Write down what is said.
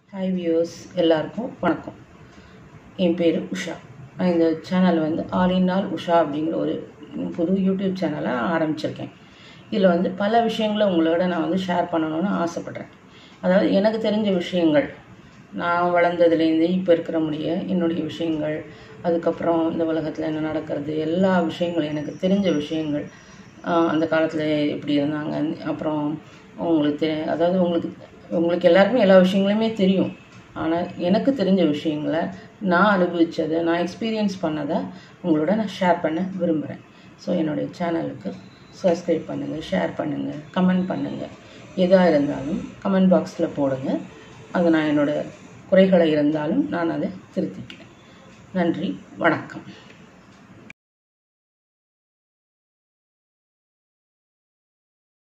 hi viewers எல்லாருக்கும் வணக்கம் என் பேர் உஷா நான் இந்த சேனல் வந்து ஆல் இன் ஆல் உஷா அப்படிங்கிற ஒரு புது யூடியூப் சேனலை ஆரம்பிச்சிருக்கேன் இதில் வந்து பல விஷயங்களை உங்களோட நான் வந்து ஷேர் பண்ணணும்னு ஆசைப்பட்றேன் அதாவது எனக்கு தெரிஞ்ச விஷயங்கள் நான் வளர்ந்ததுலேருந்து இப்போ இருக்கிற முடிய என்னுடைய விஷயங்கள் அதுக்கப்புறம் இந்த உலகத்தில் என்ன நடக்கிறது எல்லா விஷயங்களும் எனக்கு தெரிஞ்ச விஷயங்கள் ஆஹ் அந்த காலத்தில் எப்படி இருந்தாங்க அப்புறம் உங்களுக்கு தெ அதாவது உங்களுக்கு உங்களுக்கு எல்லாருக்குமே எல்லா விஷயங்களுமே தெரியும் ஆனால் எனக்கு தெரிஞ்ச விஷயங்களை நான் அனுபவித்ததை நான் எக்ஸ்பீரியன்ஸ் பண்ணதை உங்களோட நான் ஷேர் பண்ண விரும்புகிறேன் ஸோ என்னுடைய சேனலுக்கு சப்ஸ்கிரைப் பண்ணுங்கள் ஷேர் பண்ணுங்கள் கமெண்ட் பண்ணுங்கள் எதாக இருந்தாலும் கமெண்ட் பாக்ஸில் போடுங்க அது நான் என்னோட குறைகளை இருந்தாலும் நான் அதை திருத்திக்கிறேன் நன்றி வணக்கம்